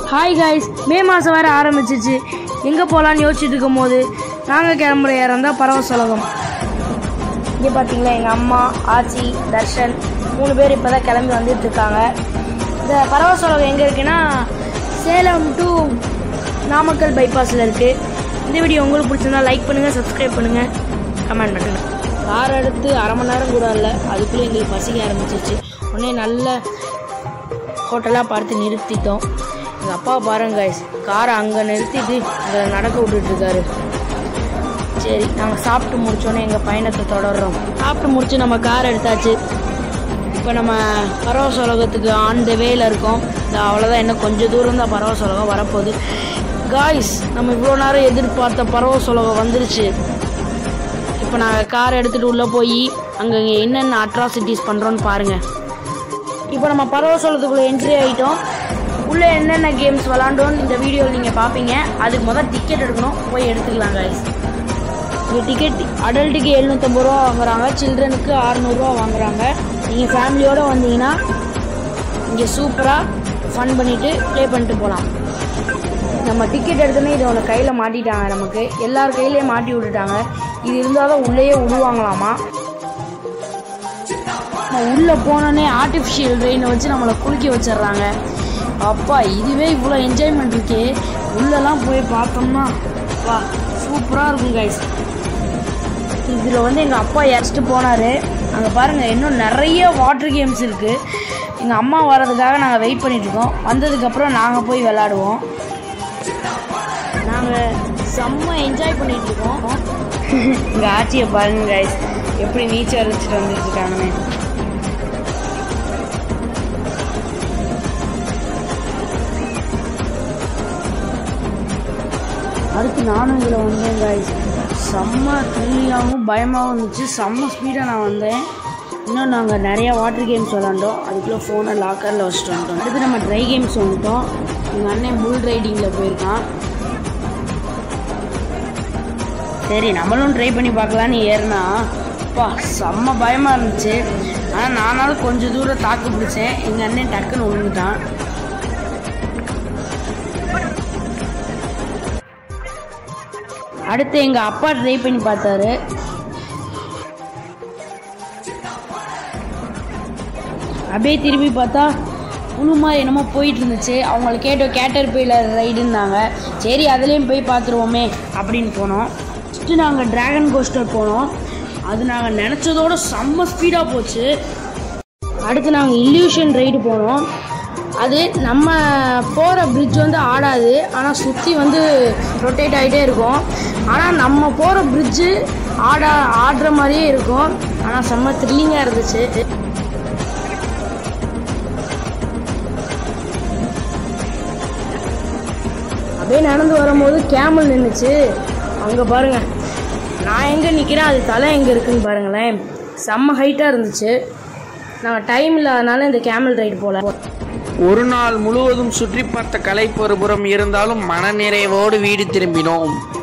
hi guys மே மாதம் வேறு ஆரம்பிச்சிச்சு எங்கே போகலான்னு யோசிச்சுட்டு இருக்கும் போது நாங்கள் கிளம்புற இடம் தான் பரவசலகம் இங்கே பார்த்தீங்களா எங்கள் அம்மா ஆச்சி தர்ஷன் மூணு பேர் இப்போ தான் கிளம்பி வந்துட்டு இருக்காங்க இந்த பரவசலகம் எங்கே இருக்குன்னா சேலம் டு நாமக்கல் பைபாஸில் இருக்குது இந்த வீடியோ உங்களுக்கு பிடிச்சிருந்தா லைக் பண்ணுங்கள் சப்ஸ்கிரைப் பண்ணுங்கள் கமெண்ட் பண்ணுங்கள் கார் எடுத்து அரை மணி நேரம் கூட இல்லை அதுக்குள்ளே எங்களுக்கு பசிக்க ஆரம்பிச்சிச்சு உடனே நல்ல ஹோட்டலாக பார்த்து நிறுத்திட்டோம் எங்கள் அப்பா பாருங்க guys காரை அங்கே நிறுத்திட்டு அங்கே நடக்க விட்டுட்ருக்காரு சரி நாங்கள் சாப்பிட்டு முடிச்சோன்னே எங்கள் பயணத்தை தொடர்றோம் சாப்பிட்டு முடிச்சு நம்ம கார் எடுத்தாச்சு இப்போ நம்ம பரவச உலகத்துக்கு ஆன் த வேல இருக்கோம் இந்த அவ்வளோதான் இன்னும் கொஞ்சம் தூரம் தான் பரவச உலகம் வரப்போகுது காய்ஸ் நம்ம இவ்வளோ நேரம் எதிர்பார்த்த பரவச உலகம் வந்துருச்சு இப்போ நாங்கள் கார் எடுத்துகிட்டு உள்ளே போய் அங்கே என்னென்ன அட்ராசிட்டிஸ் பண்ணுறோன்னு பாருங்கள் இப்போ நம்ம பரவசோளத்துக்குள்ளே என்ட்ரி ஆகிட்டோம் உள்ளே என்னென்ன கேம்ஸ் விளாண்டோன்னு இந்த வீடியோவில் நீங்கள் பார்ப்பீங்க அதுக்கு முதல் டிக்கெட் எடுக்கணும் போய் எடுத்துக்கலாம் guys இங்கே டிக்கெட் அடல்ட்டுக்கு எழுநூற்றம்பது ரூபா வாங்குறாங்க சில்ட்ரனுக்கு அறநூறுவா வாங்குறாங்க நீங்கள் ஃபேமிலியோடு வந்தீங்கன்னா இங்கே சூப்பராக ஃபன் பண்ணிவிட்டு ப்ளே பண்ணிட்டு போகலாம் நம்ம டிக்கெட் எடுத்தோன்னே இது ஒன்று கையில் மாட்டிட்டாங்க நமக்கு எல்லார் கையிலையும் மாட்டி விட்டுட்டாங்க இது இருந்தால் தான் உள்ளேயே விடுவாங்களாமா நம்ம உள்ளே போனோடனே ஆர்டிஃபிஷியல் ரெயினை வச்சு நம்மளை குளிக்க வச்சிடுறாங்க அப்பா இதுவே இவ்வளோ என்ஜாய்மெண்ட் இருக்கே உள்ளெல்லாம் போய் பார்த்தோம்னா வா சூப்பராக இருக்கும் கைஸ் இதில் வந்து எங்கள் அப்பா இறச்சிட்டு போனார் அங்கே பாருங்கள் இன்னும் நிறைய வாட்டர் கேம்ஸ் இருக்குது எங்கள் அம்மா வர்றதுக்காக நாங்கள் வெயிட் பண்ணிகிட்ருக்கோம் வந்ததுக்கப்புறம் நாங்கள் போய் விளாடுவோம் நாங்கள் செம்ம என்ஜாய் பண்ணிகிட்ருக்கோம் எங்கள் ஆட்சியை பாருங்க கைஸ் எப்படி நீச்சல் அடிச்சுட்டு வந்துட்டு இருக்காங்கன்னு அடுத்து நானும் இதில் வந்தேன் காய்ஸ் செம்ம த்ரில்லிங்காகவும் பயமாகவும் இருந்துச்சு செம்ம ஸ்பீடாக நான் வந்தேன் இன்னும் நாங்கள் நிறையா வாட்டர் கேம்ஸ் விளாண்டோம் அதுக்குள்ளே ஃபோனை லாக்கரில் வச்சுட்டு வந்துட்டோம் அடுத்து நம்ம ட்ரை கேம்ஸ் வந்துட்டோம் எங்கள் அண்ணன் புல் ரைடிங்கில் போயிருக்கான் சரி நம்மளும் ட்ரை பண்ணி பார்க்கலான்னு ஏறினா அப்பா செம்ம பயமாக இருந்துச்சு ஆனால் நானாலும் கொஞ்சம் தூரம் தாக்கு பிடிச்சேன் எங்கள் அண்ணன் டக்குன்னு விழுந்துட்டான் அடுத்து எங்கள் அப்பா ட்ரை பண்ணி பார்த்தாரு அப்படியே திரும்பி பார்த்தா புழு மாதிரி என்னமோ போயிட்டு இருந்துச்சு அவங்கள கேட்ட கேட்டர் பில்லர் ரைடுன்னாங்க சரி அதுலேயும் போய் பார்த்துருவோமே அப்படின்னு போனோம் ஃபஸ்ட்டு நாங்கள் டிராகன் கோஸ்டர் போனோம் அது நாங்கள் நினச்சதோட செம்ம ஸ்பீடாக போச்சு அடுத்து நாங்கள் இல்யூஷன் ரைடு போனோம் அது நம்ம போகிற பிரிட்ஜ் வந்து ஆடாது ஆனால் சுற்றி வந்து ரொட்டேட் ஆகிட்டே இருக்கும் ஆனால் நம்ம போகிற பிரிட்ஜு ஆடா ஆடுற மாதிரியே இருக்கும் ஆனால் செம்ம த்ரில்லிங்காக இருந்துச்சு அப்படியே நடந்து வரும்போது கேமல் நின்றுச்சு அங்கே பாருங்கள் நான் எங்கே நிற்கிறேன் அது தலை எங்கே இருக்குன்னு பாருங்களேன் செம்ம ஹைட்டாக இருந்துச்சு நாங்கள் டைம் இல்லாதனால இந்த கேமல் ரைடு போகல ஒரு நாள் முழுவதும் சுற்றி பார்த்த கலைப்பு ஒரு புறம் இருந்தாலும் மனநிறைவோடு வீடு திரும்பினோம்